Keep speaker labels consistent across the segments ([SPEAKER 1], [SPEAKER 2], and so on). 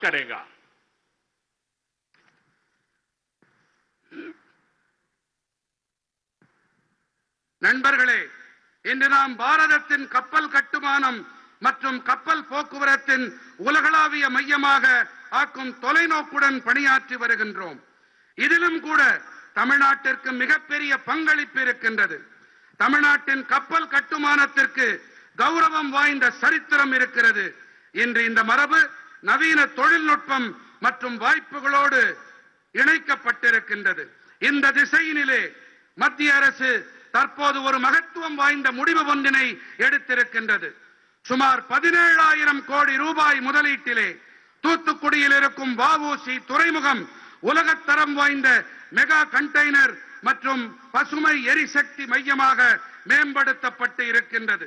[SPEAKER 1] करेगा
[SPEAKER 2] நண்பர்களே இன்று நாம் பாரதத்தின் கப்பல் கட்டுமானம் மற்றும் கப்பல் போக்குவரத்தின் உலகளாவிய மையமாக ஆக்கும் தொலைநோக்குடன் பணியாற்றி வருகின்றோம் இதிலும் கூட தமிழ்நாட்டிற்கு மிகப்பெரிய பங்களிப்பு இருக்கின்றது தமிழ்நாட்டின் கப்பல் கட்டுமானத்திற்கு கௌரவம் வாய்ந்த சரித்திரம் இருக்கிறது இன்று இந்த மரபு நவீன தொழில்நுட்பம் மற்றும் வாய்ப்புகளோடு இணைக்கப்பட்டிருக்கின்றது இந்த திசையினிலே மத்திய அரசு தற்போது ஒரு மகத்துவம் வாய்ந்த முடிவு ஒன்றினை எடுத்திருக்கின்றது சுமார் பதினேழாயிரம் கோடி ரூபாய் முதலீட்டிலே தூத்துக்குடியில் இருக்கும் வஉசி துறைமுகம் உலகத்தரம் வாய்ந்த மெகா கண்டெய்னர் மற்றும் பசுமை எரிசக்தி மையமாக மேம்படுத்தப்பட்டு இருக்கின்றது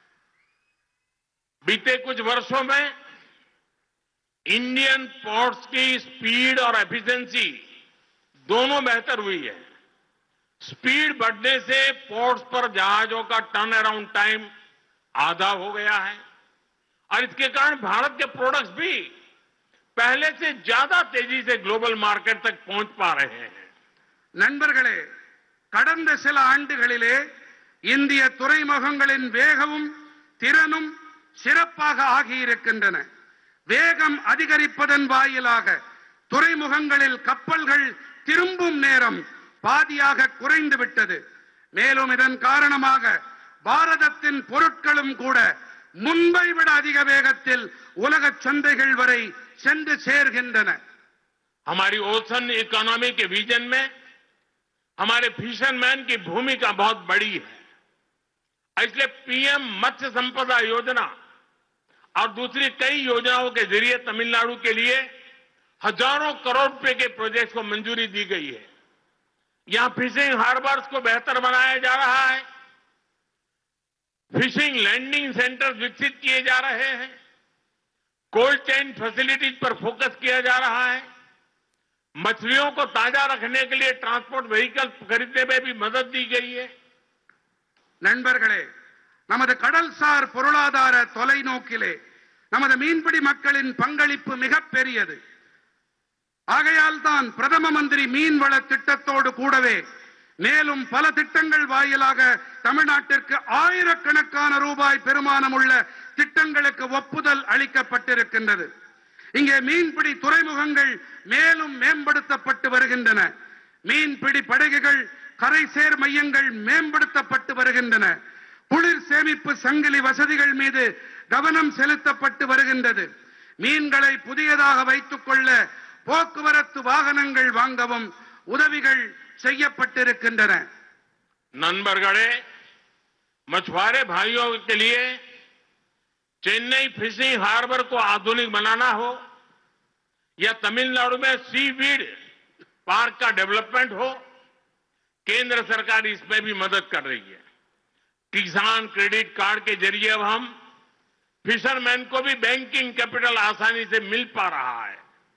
[SPEAKER 1] बीते कुछ वर्षों में इंडियन पोर्ट्स की स्पीड और एफिशिएंसी दोनों बेहतर हुई है स्पीड बढ़ने से पोर्ट्स पर जहाजों का टर्न अराउंड टाइम आधा हो गया है और इसके कारण भारत के प्रोडक्ट्स भी पहले से ज्यादा तेजी से ग्लोबल मार्केट तक पहुंच पा रहे हैं
[SPEAKER 2] நண்பர்களே கடந்த சில ஆண்டுகளிலே இந்திய துறைமுகங்களின் வேகமும் திறனும் சிறப்பாக ஆகியிருக்கின்றன வேகம் அதிகரிப்பதன் வாயிலாக துறைமுகங்களில் கப்பல்கள் திரும்பும் நேரம் பாதியாக குறைந்து விட்டது மேலும் இதன் காரணமாக பாரதத்தின் பொருட்களும் கூட முன்பை விட அதிக வேகத்தில் உலக சந்தைகள் வரை சென்று சேர்கின்றன
[SPEAKER 1] हमारी ओशन इकोनॉमी के विजन में हमारे फिशरमैन की भूमिका बहुत बड़ी है इसलिए पीएम मत्स्य संपदा योजना और दूसरी कई योजनाओं के जरिए तमिलनाडु के लिए हजारों करोड़ रुपए के प्रोजेक्ट्स को मंजूरी दी गई है यहां फिशिंग हार्बर्स को बेहतर बनाया जा रहा है फिशिंग लैंडिंग सेंटर विकसित किए जा रहे हैं कोल्ड चेन फैसिलिटीज पर फोकस किया जा रहा है मछलियों को ताजा रखने के लिए ट्रांसपोर्ट व्हीकल खरीदने में भी मदद दी गई है
[SPEAKER 2] நண்பர்களே நமது கடல்சார் பொருளாதார தொலைநோக்கிலே நமது மீன்பிடி மக்களின் பங்களிப்பு மிகப் பெரியது ஆகையால் தான் பிரதம மந்திரி மீன்வள திட்டத்தோடு கூடவே மேலும் பல திட்டங்கள் வாயிலாக தமிழ்நாட்டிற்கு ஆயிரக்கணக்கான ரூபாய் பெருமானம் உள்ள திட்டங்களுக்கு ஒப்புதல் அளிக்கப்பட்டிருக்கின்றது இங்கே மீன்பிடி துறைமுகங்கள் மேலும் மேம்படுத்தப்பட்டு வருகின்றன மீன்பிடி படகுகள் கரைசேர் மையங்கள் மேம்படுத்தப்பட்டு வருகின்றன குளிர் சேமிப்பு சங்கிலி வசதிகள் மீது கவனம் செலுத்தப்பட்டு வருகின்றது மீன்களை புதியதாக வைத்துக் கொள்ள போக்குவரத்து வாகனங்கள் வாங்கவும் உதவிகள் செய்யப்பட்டிருக்கின்றன
[SPEAKER 1] नंबरगढ़े मछुआरे भाइयों के लिए चेन्नई फिशिंग हार्बर को आधुनिक बनाना हो या तमिलनाडु में सी वीड पार्क का डेवलपमेंट हो केंद्र सरकार इसमें भी मदद कर रही है किसान क्रेडिट कार्ड के जरिए अब हम फिशरमैन को भी बैंकिंग कैपिटल आसानी से मिल पा रहा है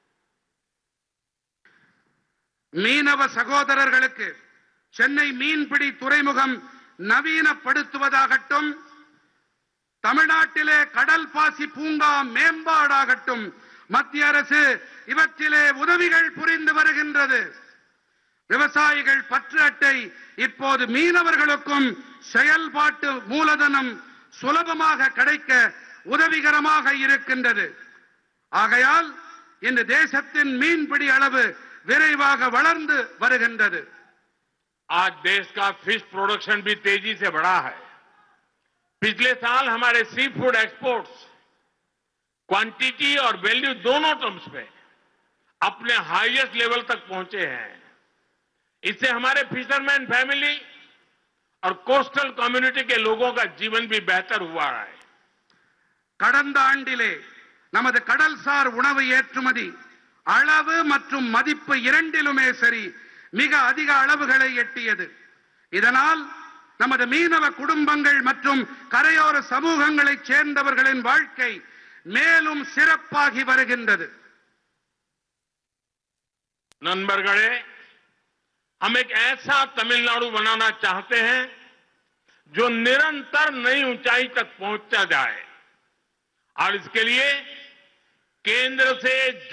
[SPEAKER 2] மீனவ சகோதரர்களுக்கு சென்னை மீன்பிடி துறைமுகம் நவீனப்படுத்துவதாகட்டும் தமிழ்நாட்டிலே கடல் பாசி பூங்கா மேம்பாடாகட்டும் மத்திய அரசு இவற்றிலே உதவிகள் புரிந்து வருகின்றது விவசாயிகள் பற்று அட்டை இப்போது மீனவர்களுக்கும் செயல்பாட்டு மூலதனம் சுலபமாக கிடைக்க உதவிகரமாக இருக்கின்றது ஆகையால் இந்த தேசத்தின் மீன்பிடி அளவு விரைவாக வளர்ந்து வருகின்றது
[SPEAKER 1] आज देश का फिश प्रोडक्शन भी तेजी से बढ़ा है पिछले साल हमारे सी फूड एक्सपोर्ट्स क्वांटिटी और वैल्यू दोनों टर्म्स में अपने हाईएस्ट लेवल तक पहुंचे हैं इससे हमारे फिशरमैन फैमिली और कोस्टल कम्युनिटी के लोगों का जीवन भी बेहतर हुआ है
[SPEAKER 2] கடந்த ஆண்டிலே நமது கடல்சார் உணவு ஏற்றுமதி அளவு மற்றும் மதிப்பு இரண்டிலுமே சரி மிக அதிக அளவுகளை எட்டியது இதனால் நமது மீனவ குடும்பங்கள் மற்றும் கரையோர சமூகங்களைச் சேர்ந்தவர்களின் வாழ்க்கை மேலும் சிறப்பாகி வருகின்றது
[SPEAKER 1] नंबरगढ़े हम एक ऐसा तमिलनाडु बनाना चाहते हैं जो निरंतर नई ऊंचाई तक पहुंचता जाए और इसके लिए केंद्र से